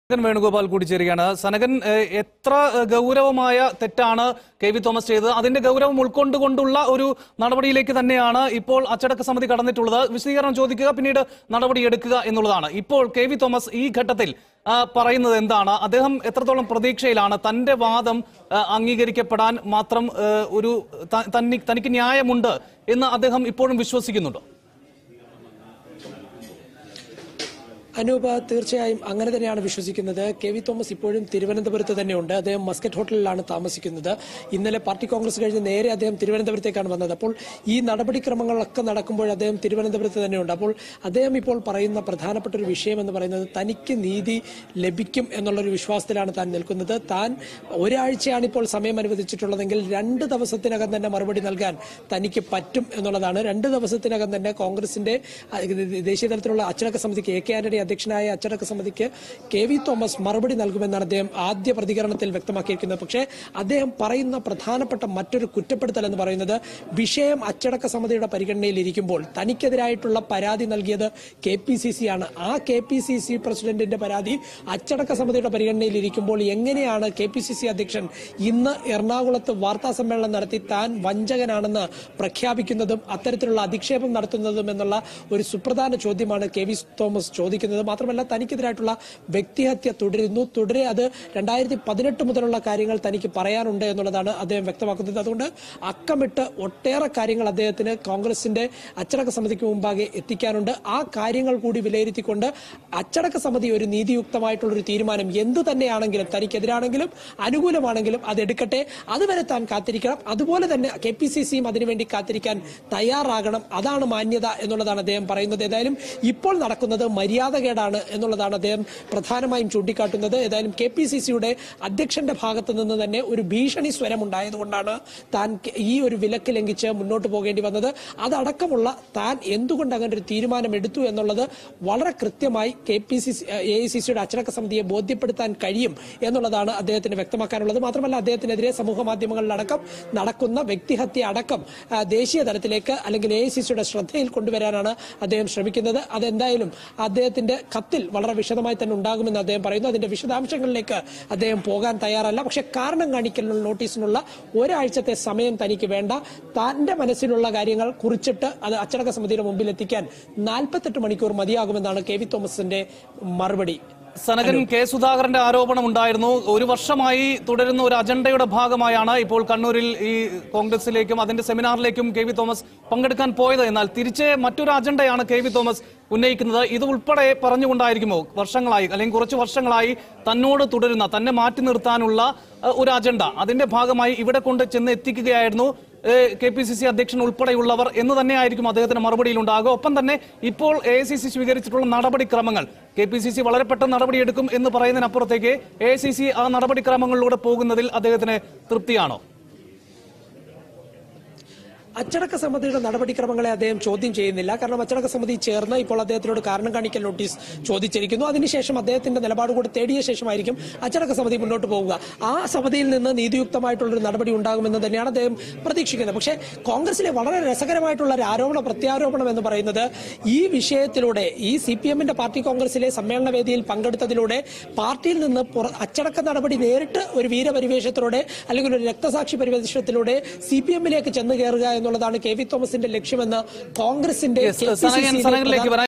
സനകൻ വേണുഗോപാൽ കൂടി ചേരുകയാണ് സനകൻ ഏഹ്, എത്ര ഏഹ്, ഗൗരവമായ തെറ്റാണ് കെ വി തോമസ് ചെയ്തത് അതിന്റെ ഗൗരവം ഉൾക്കൊണ്ടുകൊണ്ടുള്ള ഒരു നടപടിയിലേക്ക് തന്നെയാണ് ഇപ്പോൾ അച്ചടക്ക സമിതി കടന്നിട്ടുള്ളത് വിശദീകരണം ചോദിക്കുക പിന്നീട് നടപടി എടുക്കുക എന്നുള്ളതാണ് ഇപ്പോൾ കെ വി തോമസ് ഈ ഘട്ടത്തിൽ ആ, പറയുന്നത് എന്താണ് അദ്ദേഹം എത്രത്തോളം പ്രതീക്ഷയിലാണ് തന്റെ വാദം ആ, അംഗീകരിക്കപ്പെടാൻ മാത്രം ഏഹ്, ഒരു ത- തന്നി- തനിക്ക് ന്യായമുണ്ട് എന്ന് അദ്ദേഹം ഇപ്പോഴും വിശ്വസിക്കുന്നുണ്ടോ അനൂപ തീർച്ചയായും അങ്ങനെ തന്നെയാണ് വിശ്വസിക്കുന്നത് കെ വി തോമസ് ഇപ്പോഴും തിരുവനന്തപുരത്ത് തന്നെയുണ്ട് അദ്ദേഹം മസ്കറ്റ് ഹോട്ടലിലാണ് താമസിക്കുന്നത് ഇന്നലെ പാർട്ടി കോൺഗ്രസ് കഴിഞ്ഞ് നേരെ അദ്ദേഹം തിരുവനന്തപുരത്തേക്കാണ് വന്നത് അപ്പോൾ ഈ നടപടിക്രമങ്ങളൊക്കെ നടക്കുമ്പോൾ അദ്ദേഹം തിരുവനന്തപുരത്ത് തന്നെയുണ്ട് അപ്പോൾ അദ്ദേഹം ഇപ്പോൾ പറയുന്ന പ്രധാനപ്പെട്ട ഒരു വിഷയം എന്ന് പറയുന്നത് തനിക്ക് നീതി ലഭിക്കും എന്നുള്ളൊരു വിശ്വാസത്തിലാണ് താൻ നിൽക്കുന്നത് താൻ ഒരാഴ്ചയാണ് ഇപ്പോൾ സമയം അനുവദിച്ചിട്ടുള്ളതെങ്കിൽ രണ്ട് ദിവസത്തിനകം തന്നെ മറുപടി നൽകാൻ തനിക്ക് പറ്റും എന്നുള്ളതാണ് രണ്ട് ദിവസത്തിനകം തന്നെ കോൺഗ്രസിന്റെ അഹ്, ദേശീയ തലത്തിലുള്ള അച്ചടക്ക സമിതിക്ക് എ കെ ആന്റണി അധ്യക്ഷനായ അച്ചടക്ക സമിതിക്ക് കെ വി തോമസ് മറുപടി നൽകുമെന്നാണ് അദ്ദേഹം ആദ്യ പ്രതികരണത്തിൽ വ്യക്തമാക്കിയിരിക്കുന്നത് പക്ഷേ അദ്ദേഹം പറയുന്ന പ്രധാനപ്പെട്ട മറ്റൊരു കുറ്റപ്പെടുത്തൽ എന്ന് പറയുന്നത് വിഷയം അച്ചടക്ക സമിതിയുടെ പരിഗണനയിൽ ഇരിക്കുമ്പോൾ തനിക്കെതിരായിട്ടുള്ള പരാതി നൽകിയത് കെ പി സി സി ആണ് ആ കെ പി സി സി പ്രസിഡന്റിന്റെ പരാതി അച്ചടക്ക സമിതിയുടെ പരിഗണനയിൽ ഇരിക്കുമ്പോൾ എങ്ങനെയാണ് കെ പി സി സി അധ്യക്ഷൻ ഇന്ന് എറണാകുളത്ത് വാർത്താ സമ്മേളനം നടത്തി താൻ വഞ്ചകനാണെന്ന് പ്രഖ്യാപിക്കുന്നതും അത്തരത്തിലുള്ള അധിക്ഷേപം നടത്തുന്നതും എന്നുള്ള ഒരു സുപ്രധാന ചോദ്യമാണ് കെ വി തോമസ് ചോദിക്കുന്നത് മാത്രമല്ല തനിക്കെതിരായിട്ടുള്ള വ്യക്തിഹത്യ തുടരുന്നു തുടരെ അത് രണ്ടായിരത്തി പതിനെട്ട് മുതലുള്ള കാര്യങ്ങൾ തനിക്ക് പറയാനുണ്ട് എന്നുള്ളതാണ് അദ്ദേഹം വ്യക്തമാക്കുന്നത് അതുകൊണ്ട് അക്കമിട്ട് ഒട്ടേറെ കാര്യങ്ങൾ അദ്ദേഹത്തിന് കോൺഗ്രസിന്റെ അച്ചടക്ക സമിതിക്ക് മുമ്പാകെ എത്തിക്കാനുണ്ട് ആ കാര്യങ്ങൾ കൂടി വിലയിരുത്തിക്കൊണ്ട് അച്ചടക്ക സമിതി ഒരു നീതിയുക്തമായിട്ടുള്ള ഒരു തീരുമാനം എന്തു തന്നെയാണെങ്കിലും തനിക്കെതിരാണെങ്കിലും അനുകൂലമാണെങ്കിലും അത് എടുക്കട്ടെ അതുവരെ താൻ കാത്തിരിക്കണം അതുപോലെ തന്നെ കെ പി സി സിയും അതിനുവേണ്ടി കാത്തിരിക്കാൻ തയ്യാറാകണം അതാണ് മാന്യത എന്നുള്ളതാണ് അദ്ദേഹം പറയുന്നത് ഏതായാലും ഇപ്പോൾ നടക്കുന്നത് മര്യാദകേടാണ് എന്നുള്ളതാണ് അദ്ദേഹം പ്രധാനമായും ചൂണ്ടിക്കാട്ടുന്നത് ഏതായാലും കെ പി സി സിയുടെ അധ്യക്ഷന്റെ ഭാഗത്ത് നിന്ന് തന്നെ ഒരു ഭീഷണി സ്വരം ഉണ്ടായതുകൊണ്ടാണ് താൻ കെ- ഈ ഒരു വിലക്ക് ലംഘിച്ച് മുന്നോട്ട് പോകേണ്ടി വന്നത് അതടക്കമുള്ള താൻ എന്തുകൊണ്ട് അങ്ങനെ ഒരു തീരുമാനം എടുത്തു എന്നുള്ളത് വളരെ കൃത്യമായി K P C C A I C സിയുടെ അച്ചടക്ക സമിതിയെ ബോധ്യപ്പെടുത്താൻ കഴിയും എന്നുള്ളതാണ് അദ്ദേഹത്തിന് വ്യക്തമാക്കാനുള്ളത് മാത്രമല്ല അദ്ദേഹത്തിനെതിരെ സമൂഹ മാധ്യമങ്ങളിലടക്കം നടക്കുന്ന വ്യക്തിഹത്യ അടക്കം ആ, ദേശീയ തലത്തിലേക്ക് അല്ലെങ്കിൽ എ ഐ സി സിയുടെ ശ്രദ്ധയിൽ കൊണ്ടുവരാനാണ് അദ്ദേഹം ശ്രമിക്കുന്നത് അതെന്തായാലും അദ്ദേഹത്തിന്റെ കത്തിൽ വളരെ വിശദമായി തന്നെ ഉണ്ടാകുമെന്ന് അദ്ദേഹം പറയുന്നു അതിന്റെ വിശദാംശങ്ങളിലേക്ക് അദ്ദേഹം പോകാൻ തയ്യാറല്ല പക്ഷെ കാരണം കാണിക്കലിനുള്ള നോട്ടീസിനുള്ള ഒരാഴ്ചത്തെ സമയം തനിക്ക് വേണ്ട തന്റെ മനസ്സിലുള്ള കാര്യങ്ങൾ കുറിച്ചിട്ട് അത് അച്ചടക്ക സമിതിയുടെ മുമ്പിൽ എത്തിക്കാൻ നാൽപ്പത്തെട്ട് മണിക്കൂർ മതിയാകുമെന്നാണ് കെ വി തോമസിന്റെ മറുപടി സനകൻ കെ സുധാകരന്റെ ആരോപണം ഉണ്ടായിരുന്നു ഒരു വർഷമായി തുടരുന്ന ഒരു അജണ്ടയുടെ ഭാഗമായാണ് ഇപ്പോൾ കണ്ണൂരിൽ ഈ കോൺഗ്രസിലേക്കും അതിന്റെ സെമിനാറിലേക്കും കെ വി തോമസ് പങ്കെടുക്കാൻ പോയത് എന്നാൽ തിരിച്ച് മറ്റൊരു അജണ്ടയാണ് കെ വി തോമസ് ഉന്നയിക്കുന്നത് ഇത് ഉൾപ്പെടെ പറഞ്ഞുകൊണ്ടായിരിക്കുമോ വർഷങ്ങളായി അല്ലെങ്കിൽ കുറച്ച് വർഷങ്ങളായി തന്നോട് തുടരുന്ന തന്നെ മാറ്റി നിർത്താനുള്ള അഹ്, ഒരു അജണ്ട അതിന്റെ ഭാഗമായി ഇവിടെ കൊണ്ട് ചെന്ന് എത്തിക്കുകയായിരുന്നു കെ പി സി സി അധ്യക്ഷൻ ഉൾപ്പെടെയുള്ളവർ എന്ന് തന്നെയായിരിക്കും അദ്ദേഹത്തിന്റെ മറുപടിയിൽ ഉണ്ടാകുക ഒപ്പം തന്നെ ഇപ്പോൾ എ ഐ സി സി സ്വീകരിച്ചിട്ടുള്ള നടപടിക്രമങ്ങൾ കെ പി സി സി വളരെ പെട്ടെന്ന് നടപടിയെടുക്കും എന്ന് പറയുന്നതിനപ്പുറത്തേക്ക് എ ഐ സി സി ആ നടപടിക്രമങ്ങളിലൂടെ പോകുന്നതിൽ അദ്ദേഹത്തിന് തൃപ്തിയാണോ അച്ചടക്ക സമിതിയുടെ നടപടിക്രമങ്ങളെ അദ്ദേഹം ചോദ്യം ചെയ്യുന്നില്ല കാരണം അച്ചടക്ക സമിതി ചേർന്ന് ഇപ്പോൾ അദ്ദേഹത്തിനോട് കാരണം കാണിക്കൽ നോട്ടീസ് ചോദിച്ചിരിക്കുന്നു അതിനുശേഷം അദ്ദേഹത്തിന്റെ നിലപാട് കൂടി തേടിയ ശേഷമായിരിക്കും അച്ചടക്ക സമിതി മുന്നോട്ട് പോവുക ആ സമിതിയിൽ നിന്ന് നീതിയുക്തമായിട്ടുള്ളൊരു നടപടി ഉണ്ടാകുമെന്ന് തന്നെയാണ് അദ്ദേഹം പ്രതീക്ഷിക്കുന്നത് പക്ഷേ കോൺഗ്രസിലെ വളരെ രസകരമായിട്ടുള്ള ഒരു ആരോപണ പ്രത്യാരോപണം എന്ന് പറയുന്നത് ഈ വിഷയത്തിലൂടെ ഈ സി പി എമ്മിന്റെ പാർട്ടി കോൺഗ്രസിലെ സമ്മേളന വേദിയിൽ പങ്കെടുത്തതിലൂടെ പാർട്ടിയിൽ നിന്ന് പുറ- അച്ചടക്ക നടപടി നേരിട്ട് ഒരു വീരപരിവേഷത്തിലൂടെ അല്ലെങ്കിൽ ഒരു രക്തസാക്ഷി പരിവേഷത്തിലൂടെ സി പി എമ്മിലേക്ക് ചെന്ന് കയറുക എന്നുള്ളതാണ് കെ വി തോമസിന്റെ ലക്ഷ്യമെന്ന് കോൺഗ്രസിന്റെ Yes, KPCC യിലെ സനകൻ- സനകനിലേക്ക് പ്രധാന- വരാം